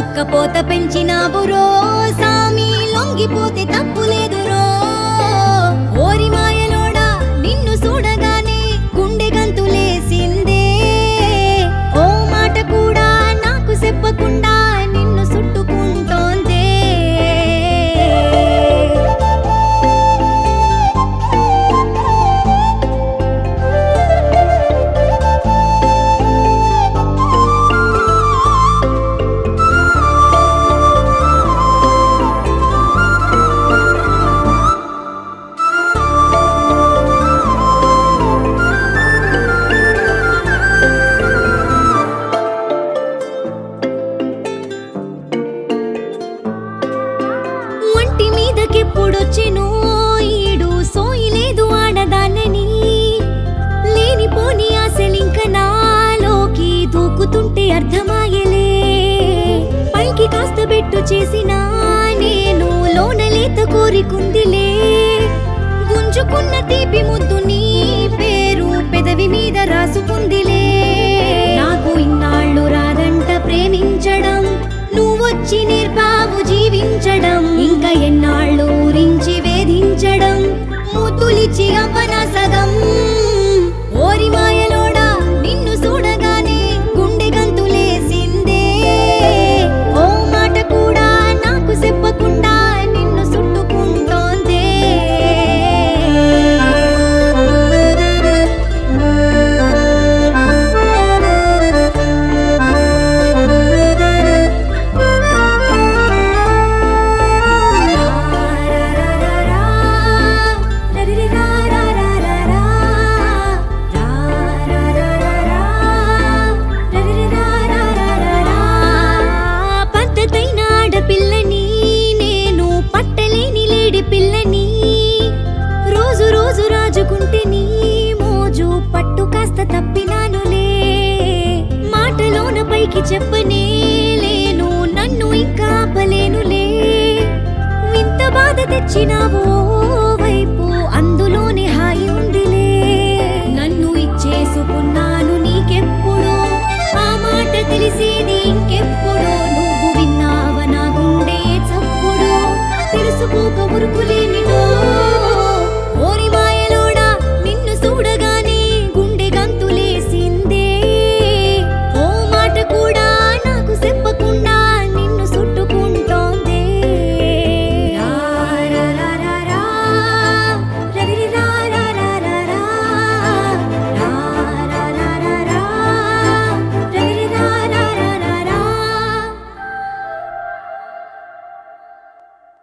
ఉక్కపోత పెంచినావు రో సామి లొంగిపోతే తప్పు లేదు రో ఓరి మాయలోడా నిన్ను చూడగానే గుండె గంతులేసిందే ఓ మాట కూడా నాకు చెప్పకుండా నిన్ను చుట్టుకుంటోందే ఒంటి మీదకెప్పుడొచ్చెనో ఈడు సోయి లేదు ఆడదానని లేనిపోని ఆశలింక నాలోకి దూకుతుంటే అర్థమాయలే పైకి కాస్త బెట్టు చేసినా నేను లోన లేత కోరికుందిలే గుంజుకున్న తీపి ముద్దు నీ పేరు పెదవి మీద రాసుకుందిలే నాకు ఇన్నాళ్ళు రాదంట ప్రేమించడం నువ్వొచ్చి నేర్పావు జీవించడం ఇంకా ఎన్నాళ్ళు ఊరించి వేధించడం ముద్దులిచ్చి అవ్వన సగం ఓరి మాయలోడా నిన్ను చూడగానే గుండె గంతులేసిందే ఓ మాట కూడా నాకు చెప్పకుండా నిన్ను చుట్టుకుంటోందే పద్ధతైన ఆడపిల్లని నేను పట్టలేని లేడి పిల్లని రోజు రోజు రాజుకుంటే నీ మోజు పట్టు కాస్త తప్పినానులే మాటలోన పైకి చెప్పనే లేను నన్ను ఇంకా ఆపలేనులే వింత బాధ తెచ్చినావు ఓ వైపు అందులోనే హాయి ఉందిలే నన్ను ఇచ్చేసుకున్నాను నీకెప్పుడు ఆ మాట తెలిసేది ఇంకెప్పుడు నువ్వు విన్నావ నా గుండె చప్పుడు తెలుసుకోక ఉరుకులే